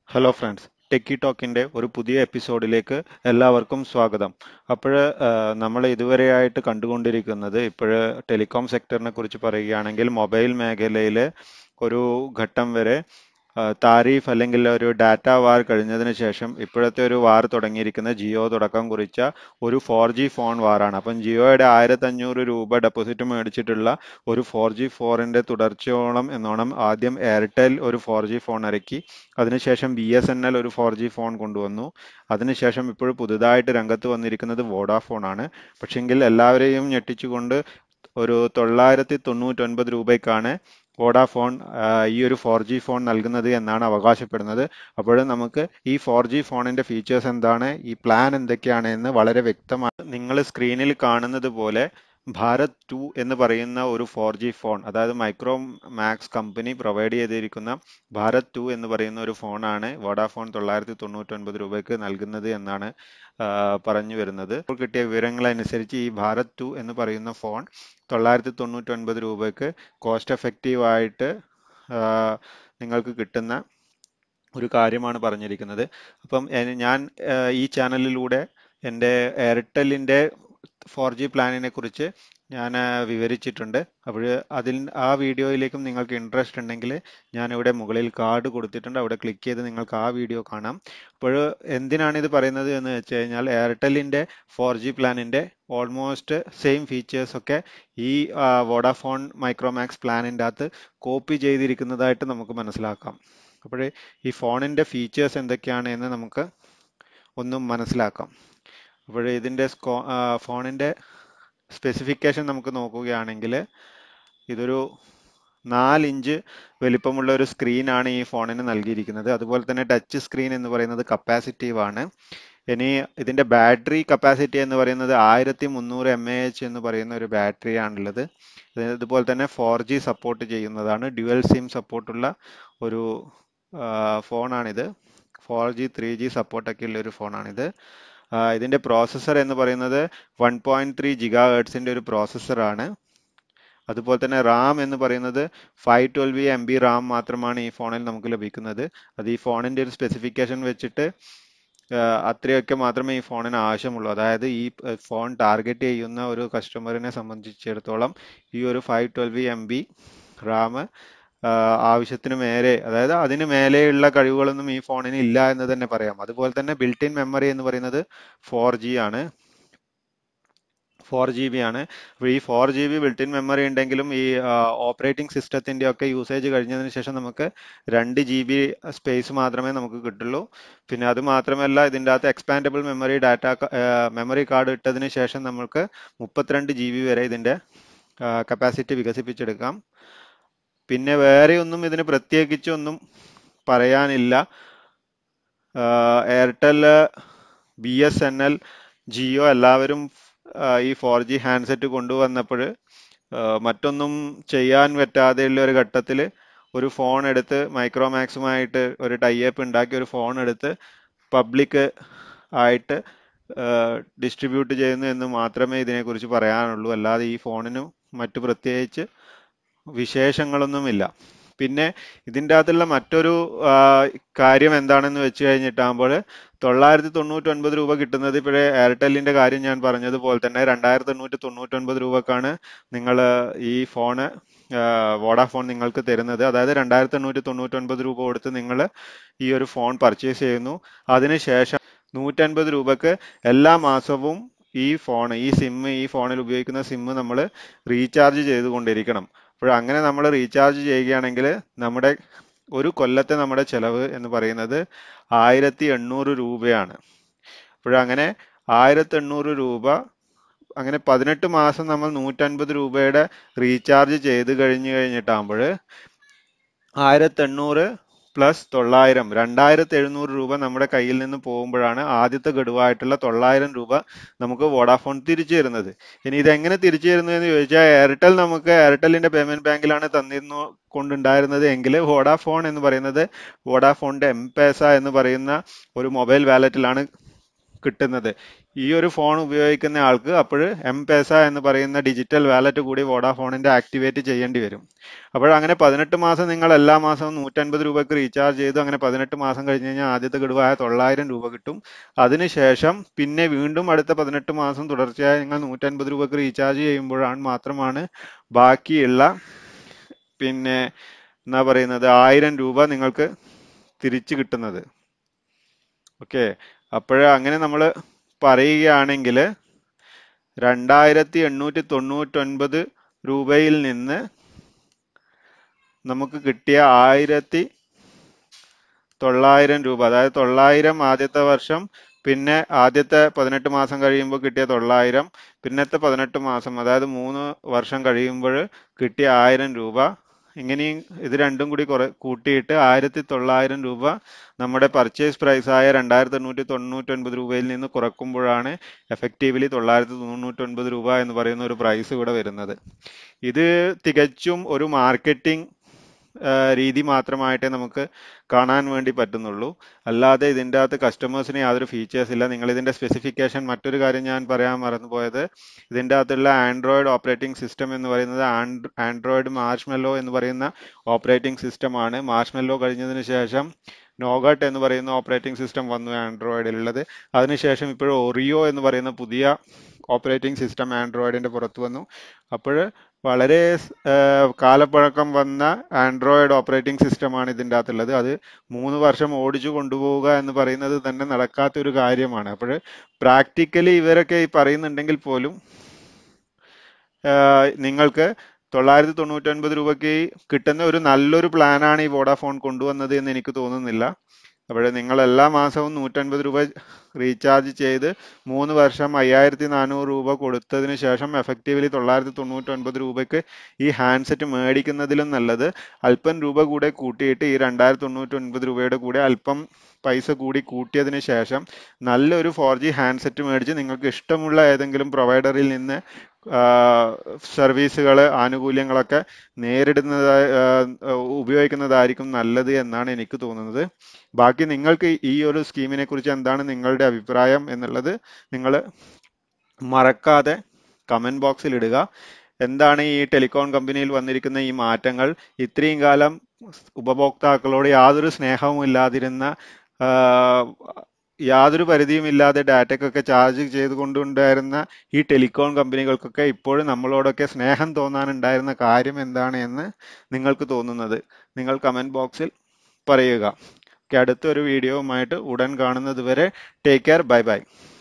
hello friends techie ടോക്കിൻ്റെ ഒരു പുതിയ എപ്പിസോഡിലേക്ക് എല്ലാവർക്കും സ്വാഗതം അപ്പോൾ നമ്മൾ ഇതുവരെയായിട്ട് കണ്ടുകൊണ്ടിരിക്കുന്നത് ഇപ്പോൾ ടെലികോം സെക്ടറിനെ കുറിച്ച് പറയുകയാണെങ്കിൽ മൊബൈൽ മേഖലയിൽ ഒരു ഘട്ടം വരെ ആ, താരിഫ് അല്ലെങ്കിൽ ഒരു ഡാറ്റ വാർ കഴിഞ്ഞതിന് ശേഷം ഇപ്പോഴത്തെ ഒരു വാർ തുടങ്ങിയിരിക്കുന്ന ജിയോ തുടക്കം കുറിച്ച ഒരു ഫോർ ജി ഫോൺ വാറാണ് അപ്പം ജിയോയുടെ ആയിരത്തഞ്ഞൂറ് രൂപ ഡെപ്പോസിറ്റ് മേടിച്ചിട്ടുള്ള ഒരു ഫോർ ജി ഫോറിൻ്റെ തുടർച്ചയോളം എന്നോണം ആദ്യം എയർടെൽ ഒരു ഫോർ ജി ഫോൺ ഇറക്കി അതിനുശേഷം ബി എസ് എൻ എൽ ഒരു ഫോർ ജി ഫോൺ കൊണ്ടുവന്നു അതിനുശേഷം ഇപ്പോൾ പുതുതായിട്ട് രംഗത്ത് വന്നിരിക്കുന്നത് വോഡാഫോൺ ആണ് പക്ഷെങ്കിൽ എല്ലാവരെയും ഞെട്ടിച്ചുകൊണ്ട് ഒരു തൊള്ളായിരത്തി തൊണ്ണൂറ്റൊൻപത് രൂപയ്ക്കാണ് വോഡാഫോൺ ആ, ഈ ഒരു ഫോർ ജി ഫോൺ നൽകുന്നത് എന്നാണ് അവകാശപ്പെടുന്നത് അപ്പോൾ നമുക്ക് ഈ ഫോർ ജി ഫോണിന്റെ ഫീച്ചേഴ്സ് എന്താണ് ഈ പ്ലാൻ എന്തൊക്കെയാണ് എന്ന് വളരെ വ്യക്തമാണ് നിങ്ങൾ സ്ക്രീനിൽ കാണുന്നത് പോലെ ഭാരത് ടു എന്ന് പറയുന്ന ഒരു ഫോർ ജി ഫോൺ അതായത് മൈക്രോ മാക്സ് കമ്പനി പ്രൊവൈഡ് ചെയ്തിരിക്കുന്ന ഭാരത് ടു എന്ന് പറയുന്ന ഒരു ഫോണാണ് വോഡാഫോൺ തൊള്ളായിരത്തി തൊണ്ണൂറ്റൊൻപത് രൂപയ്ക്ക് നൽകുന്നത് എന്നാണ് ആ, പറഞ്ഞു വരുന്നത് ഇപ്പോൾ കിട്ടിയ വിവരങ്ങൾ അനുസരിച്ച് ഈ ഭാരത് ടു എന്ന് പറയുന്ന ഫോൺ തൊള്ളായിരത്തി തൊണ്ണൂറ്റൊൻപത് രൂപയ്ക്ക് കോസ്റ്റ് എഫക്റ്റീവ് ആയിട്ട് ആ, നിങ്ങൾക്ക് കിട്ടുന്ന ഒരു കാര്യമാണ് പറഞ്ഞിരിക്കുന്നത് അപ്പം എ- ഞാൻ ആ, ഈ ചാനലിലൂടെ എൻ്റെ എയർടെല്ലിൻ്റെ ഫോർ ജി പ്ലാനിനെ കുറിച്ച് ഞാൻ ആ, വിവരിച്ചിട്ടുണ്ട് അപ്പോൾ അതിൽ ആ വീഡിയോയിലേക്കും നിങ്ങൾക്ക് ഇൻട്രസ്റ്റ് ഉണ്ടെങ്കിൽ ഞാനിവിടെ മുകളിൽ കാർഡ് കൊടുത്തിട്ടുണ്ട് അവിടെ ക്ലിക്ക് ചെയ്ത് നിങ്ങൾക്ക് ആ വീഡിയോ കാണാം അപ്പോൾ എന്തിനാണ് ഇത് പറയുന്നത് എന്ന് വെച്ച് കഴിഞ്ഞാൽ എയർടെല്ലിൻ്റെ ഫോർ ജി പ്ലാനിൻ്റെ ഓൾമോസ്റ്റ് സെയിം ഫീച്ചേഴ്സ് ഒക്കെ ഈ വോഡാഫോൺ മൈക്രോമാക്സ് പ്ലാനിൻ്റെ അകത്ത് കോപ്പി ചെയ്തിരിക്കുന്നതായിട്ട് നമുക്ക് മനസ്സിലാക്കാം അപ്പോൾ ഈ ഫോണിൻ്റെ ഫീച്ചേഴ്സ് എന്തൊക്കെയാണ് എന്ന് നമുക്ക് ഒന്നും മനസ്സിലാക്കാം അപ്പോൾ ഇതിൻ്റെ സ്കോ ഫോണിൻ്റെ സ്പെസിഫിക്കേഷൻ നമുക്ക് നോക്കുകയാണെങ്കിൽ ഇതൊരു നാലിഞ്ച് വലിപ്പമുള്ള ഒരു സ്ക്രീനാണ് ഈ ഫോണിന് നൽകിയിരിക്കുന്നത് അതുപോലെ തന്നെ ടച്ച് സ്ക്രീൻ എന്ന് പറയുന്നത് കപ്പാസിറ്റീവ് ആണ് ഇനി ഇതിൻ്റെ ബാറ്ററി കപ്പാസിറ്റി എന്ന് പറയുന്നത് ആയിരത്തി മുന്നൂറ് എം എ എച്ച് എന്ന് പറയുന്ന ഒരു ബാറ്ററി ആണുള്ളത് ഇത് ഇതുപോലെ തന്നെ ഫോർ ജി സപ്പോർട്ട് ചെയ്യുന്നതാണ് ഡ്യുവൽ സിം സപ്പോർട്ടുള്ള ഒരു ആ, ഫോണാണിത് ഫോർ ജി ത്രീ ജി സപ്പോർട്ടൊക്കെ ഉള്ള ഒരു ഫോണാണിത് ആ, ഇതിൻ്റെ പ്രോസസ്സർ എന്ന് പറയുന്നത് വൺ പോയിൻറ്റ് ത്രീ ജിഗാ ഹേർട്സിൻ്റെ ഒരു പ്രോസസ്സറാണ് അതുപോലെ തന്നെ റാം എന്ന് പറയുന്നത് five twelve M B RAM മാത്രമാണ് ഈ ഫോണിൽ നമുക്ക് ലഭിക്കുന്നത് അത് ഈ ഫോണിൻ്റെ ഒരു സ്പെസിഫിക്കേഷൻ വെച്ചിട്ട് ആ, അത്രയൊക്കെ മാത്രമേ ഈ ഫോണിന് ആവശ്യമുള്ളൂ അതായത് ഈ ആ, ഫോൺ ടാർഗറ്റ് ചെയ്യുന്ന ഒരു കസ്റ്റമറിനെ സംബന്ധിച്ചിടത്തോളം ഈ ഒരു five twelve M B RAM ആവശ്യത്തിന് മേലെ അതായത് അതിന് മേലെയുള്ള കഴിവുകളൊന്നും ഈ ഫോണിന് ഇല്ല എന്ന് തന്നെ പറയാം അതുപോലെ തന്നെ ബിൽറ്റ് ഇൻ മെമ്മറി എന്ന് പറയുന്നത് ഫോർ ജി ആണ് ഫോർ ജി ബി ആണ് അപ്പോൾ ഈ four G B built in memory ഉണ്ടെങ്കിലും ഈ ഓപ്പറേറ്റിംഗ് സിസ്റ്റത്തിൻ്റെ ഒക്കെ യൂസേജ് കഴിഞ്ഞതിന് ശേഷം നമുക്ക് രണ്ട് ജി ബി സ്പേസ് മാത്രമേ നമുക്ക് കിട്ടുള്ളൂ പിന്നെ അത് മാത്രമല്ല ഇതിൻ്റെ അകത്ത് expandable memory data memory card ഇട്ടതിന് ശേഷം നമുക്ക് മുപ്പത്തിരണ്ട് ജി ബി വരെ ഇതിൻ്റെ കപ്പാസിറ്റി വികസിപ്പിച്ചെടുക്കാം പിന്നെ വേറെ ഒന്നും ഇതിന് പ്രത്യേകിച്ച് ഒന്നും പറയാനില്ല Airtel B S N L Jio എല്ലാവരും ആ, ഈ ഫോർ ജി ഹാൻഡ്സെറ്റ് കൊണ്ടുവന്നപ്പോൾ മറ്റൊന്നും ചെയ്യാൻ പറ്റാതെയുള്ള ഒരു ഘട്ടത്തിൽ ഒരു ഫോൺ എടുത്ത് മൈക്രോമാക്സുമായിട്ട് ഒരു ടൈപ്പ് ഉണ്ടാക്കി ഒരു ഫോൺ എടുത്ത് പബ്ലിക് ആയിട്ട് ഡിസ്ട്രിബ്യൂട്ട് ചെയ്യുന്നു എന്ന് മാത്രമേ ഇതിനെക്കുറിച്ച് പറയാനുള്ളൂ അല്ലാതെ ഈ ഫോണിന് മറ്റു പ്രത്യേകിച്ച് വിശേഷങ്ങളൊന്നുമില്ല പിന്നെ ഇതിൻ്റെ അകത്തുള്ള മറ്റൊരു ആ, കാര്യം എന്താണെന്ന് വെച്ച് കഴിഞ്ഞിട്ടാകുമ്പോൾ തൊള്ളായിരത്തി തൊണ്ണൂറ്റൊൻപത് രൂപ കിട്ടുന്നത് ഇപ്പോഴേ എയർടെല്ലിൻ്റെ കാര്യം ഞാൻ പറഞ്ഞതുപോലെ തന്നെ രണ്ടായിരത്തി എണ്ണൂറ്റി തൊണ്ണൂറ്റൊൻപത് രൂപക്കാണ് നിങ്ങൾ ഈ ഫോണ് വോഡാഫോൺ നിങ്ങൾക്ക് തരുന്നത് അതായത് രണ്ടായിരത്തി എണ്ണൂറ്റി തൊണ്ണൂറ്റൊൻപത് രൂപ കൊടുത്ത് നിങ്ങൾ ഈ ഒരു ഫോൺ പർച്ചേസ് ചെയ്യുന്നു അതിനുശേഷം നൂറ്റൻപത് രൂപക്ക് എല്ലാ മാസവും ഈ ഫോൺ ഈ സിം ഈ ഫോണിൽ ഉപയോഗിക്കുന്ന സിം നമ്മൾ റീചാർജ് ചെയ്തുകൊണ്ടിരിക്കണം അപ്പോൾ അങ്ങനെ നമ്മൾ റീചാർജ് ചെയ്യുകയാണെങ്കിൽ നമ്മുടെ ഒരു കൊല്ലത്തെ നമ്മുടെ ചെലവ് എന്ന് പറയുന്നത് ആയിരത്തി എണ്ണൂറ് രൂപയാണ് അപ്പോഴങ്ങനെ ആയിരത്തി എണ്ണൂറ് രൂപ അങ്ങനെ പതിനെട്ട് മാസം നമ്മൾ നൂറ്റൻപത് രൂപയുടെ റീചാർജ് ചെയ്ത് കഴിഞ്ഞ് കഴിഞ്ഞിട്ടാകുമ്പോൾ ആയിരത്തി എണ്ണൂറ് പ്ലസ് തൊള്ളായിരം രണ്ടായിരത്തി എഴുന്നൂറ് രൂപ നമ്മുടെ കയ്യിൽ നിന്ന് പോകുമ്പോഴാണ് ആദ്യത്തെ ഗഡുവായിട്ടുള്ള തൊള്ളായിരം രൂപ നമുക്ക് വോഡാഫോൺ തിരിച്ചു തരുന്നത് ഇനി ഇതെങ്ങനെ തിരിച്ചു തരുന്നു എന്ന് ചോദിച്ചാൽ എയർടെൽ നമുക്ക് എയർടെല്ലിന്റെ പേയ്മെന്റ് ബാങ്കിലാണ് തന്നിരുന്നു കൊണ്ടുണ്ടായിരുന്നത് എങ്കിൽ വോഡാഫോൺ എന്ന് പറയുന്നത് വോഡാഫോണിന്റെ എം പേസ എന്ന് പറയുന്ന ഒരു മൊബൈൽ വാലറ്റിലാണ് കിട്ടുന്നത് ഈ ഒരു ഫോൺ ഉപയോഗിക്കുന്ന ആൾക്ക് അപ്പോൾ എം പേസ എന്ന് പറയുന്ന ഡിജിറ്റൽ വാലറ്റ് കൂടി വോഡാഫോണിന്റെ ആക്ടിവേറ്റ് ചെയ്യേണ്ടി വരും അപ്പോൾ അങ്ങനെ പതിനെട്ട് മാസം നിങ്ങൾ എല്ലാ മാസവും നൂറ്റൻപത് രൂപയ്ക്ക് റീചാർജ് ചെയ്തു അങ്ങനെ പതിനെട്ട് മാസം കഴിഞ്ഞ് കഴിഞ്ഞാൽ ആദ്യത്തെ ഗഡുവായ തൊള്ളായിരം രൂപ കിട്ടും അതിനുശേഷം പിന്നെ വീണ്ടും അടുത്ത പതിനെട്ട് മാസം തുടർച്ചയായി നിങ്ങൾ നൂറ്റൻപത് രൂപയ്ക്ക് റീചാർജ് ചെയ്യുമ്പോഴാണ് മാത്രമാണ് ബാക്കിയുള്ള പിന്നെ എന്നാ പറയുന്നത് ആയിരം രൂപ നിങ്ങൾക്ക് തിരിച്ചു കിട്ടുന്നത് ഓക്കെ അപ്പോൾ അങ്ങനെ നമ്മൾ പറയുകയാണെങ്കിൽ രണ്ടായിരത്തി എണ്ണൂറ്റി തൊണ്ണൂറ്റൊൻപത് രൂപയിൽ നിന്ന് നമുക്ക് കിട്ടിയ ആയിരത്തി തൊള്ളായിരം രൂപ അതായത് തൊള്ളായിരം ആദ്യത്തെ വർഷം പിന്നെ ആദ്യത്തെ പതിനെട്ട് മാസം കഴിയുമ്പോൾ കിട്ടിയ തൊള്ളായിരം പിന്നത്തെ പതിനെട്ട് മാസം അതായത് മൂന്ന് വർഷം കഴിയുമ്പോൾ കിട്ടിയ ആയിരം രൂപ ഇങ്ങനെയും ഇത് രണ്ടും കൂടി കുറെ കൂട്ടിയിട്ട് ആയിരത്തി തൊള്ളായിരം രൂപ നമ്മുടെ പർച്ചേസ് പ്രൈസ് ആയ രണ്ടായിരത്തി എണ്ണൂറ്റി തൊണ്ണൂറ്റൊൻപത് രൂപയിൽ നിന്ന് കുറക്കുമ്പോഴാണ് എഫക്റ്റീവ്ലി തൊള്ളായിരത്തി തൊണ്ണൂറ്റൊൻപത് രൂപ എന്ന് പറയുന്ന ഒരു പ്രൈസ് ഇവിടെ വരുന്നത് ഇത് തികച്ചും ഒരു മാർക്കറ്റിംഗ് രീതി മാത്രമായിട്ടേ നമുക്ക് കാണാൻ വേണ്ടി പറ്റുന്നുള്ളൂ അല്ലാതെ ഇതിൻ്റെ അകത്ത് കസ്റ്റമേഴ്സിന് യാതൊരു ഫീച്ചേഴ്സ് ഇല്ല നിങ്ങൾ ഇതിൻ്റെ സ്പെസിഫിക്കേഷൻ മറ്റൊരു കാര്യം ഞാൻ പറയാൻ മറന്നുപോയത് ഇതിൻ്റെ അകത്തുള്ള ആൻഡ്രോയിഡ് ഓപ്പറേറ്റിംഗ് സിസ്റ്റം എന്ന് പറയുന്നത് ആൻഡ്രോയിഡ് മാർഷ്മെല്ലോ എന്ന് പറയുന്ന ഓപ്പറേറ്റിംഗ് സിസ്റ്റമാണ് മാർഷ്മെല്ലോ കഴിഞ്ഞതിന് ശേഷം നോഗട്ട് എന്ന് പറയുന്ന ഓപ്പറേറ്റിംഗ് സിസ്റ്റം വന്നു ആൻഡ്രോയിഡിലുള്ളത് അതിനുശേഷം ഇപ്പോൾ ഒറിയോ എന്ന് പറയുന്ന പുതിയ ഓപ്പറേറ്റിംഗ് സിസ്റ്റം ആൻഡ്രോയിഡിൻ്റെ പുറത്ത് വന്നു അപ്പോൾ വളരെ കാലപ്പഴക്കം വന്ന ആൻഡ്രോയിഡ് ഓപ്പറേറ്റിംഗ് സിസ്റ്റമാണ് ഇതിൻ്റെ അകത്തുള്ളത് അത് മൂന്ന് വർഷം ഓടിച്ചു കൊണ്ടുപോവുക എന്ന് പറയുന്നത് തന്നെ നടക്കാത്തൊരു കാര്യമാണ് അപ്പോൾ പ്രാക്ടിക്കലി ഇവരൊക്കെ ഈ പറയുന്നുണ്ടെങ്കിൽ പോലും നിങ്ങൾക്ക് തൊള്ളായിരത്തി തൊണ്ണൂറ്റൊൻപത് രൂപയ്ക്ക് കിട്ടുന്ന ഒരു നല്ലൊരു പ്ലാനാണ് ഈ വോഡാഫോൺ കൊണ്ടുവന്നത് എന്ന് എനിക്ക് തോന്നുന്നില്ല അപ്പോൾ നിങ്ങൾ എല്ലാ മാസവും നൂറ്റൻപത് രൂപ റീചാർജ് ചെയ്ത് മൂന്ന് വർഷം അയ്യായിരത്തി നാനൂറ് രൂപ കൊടുത്തതിന് ശേഷം എഫക്റ്റീവ്ലി തൊള്ളായിരത്തി തൊണ്ണൂറ്റൊൻപത് രൂപയ്ക്ക് ഈ ഹാൻഡ്സെറ്റ് മേടിക്കുന്നതിലും നല്ലത് അല്പം രൂപ കൂടെ കൂട്ടിയിട്ട് ഈ രണ്ടായിരത്തി തൊണ്ണൂറ്റൊൻപത് രൂപയുടെ കൂടെ അല്പം പൈസ കൂടി കൂട്ടിയതിന് ശേഷം നല്ലൊരു ഫോർ ജി ഹാൻഡ്സെറ്റ് മേടിച്ച് നിങ്ങൾക്ക് ഇഷ്ടമുള്ള ഏതെങ്കിലും പ്രൊവൈഡറിൽ നിന്ന് സർവീസുകൾ ആനുകൂല്യങ്ങളൊക്കെ നേരിടുന്നതായി ഉപയോഗിക്കുന്നതായിരിക്കും നല്ലത് എന്നാണ് എനിക്ക് തോന്നുന്നത് ബാക്കി നിങ്ങൾക്ക് ഈ ഒരു സ്കീമിനെ കുറിച്ച് എന്താണ് നിങ്ങളുടെ അഭിപ്രായം എന്നുള്ളത് നിങ്ങൾ മറക്കാതെ കമൻറ്റ് ബോക്സിൽ ഇടുക എന്താണ് ഈ ടെലികോം കമ്പനിയിൽ വന്നിരിക്കുന്ന ഈ മാറ്റങ്ങൾ ഇത്രയും കാലം ഉപഭോക്താക്കളോട് യാതൊരു സ്നേഹവും ഇല്ലാതിരുന്ന യാതൊരു പരിധിയുമില്ലാതെ ഡാറ്റയ്ക്കൊക്കെ ചാർജ് ചെയ്തുകൊണ്ടുണ്ടായിരുന്ന ഈ ടെലികോം കമ്പനികൾക്കൊക്കെ ഇപ്പോഴും നമ്മളോടൊക്കെ സ്നേഹം തോന്നാനുണ്ടായിരുന്ന കാര്യം എന്താണ് എന്ന് നിങ്ങൾക്ക് തോന്നുന്നത് നിങ്ങൾ കമൻറ്റ് ബോക്സിൽ പറയുക അടുത്തൊരു വീഡിയോവുമായിട്ട് ഉടൻ കാണുന്നത് വരെ ടേക്ക് കെയർ ബൈ ബൈ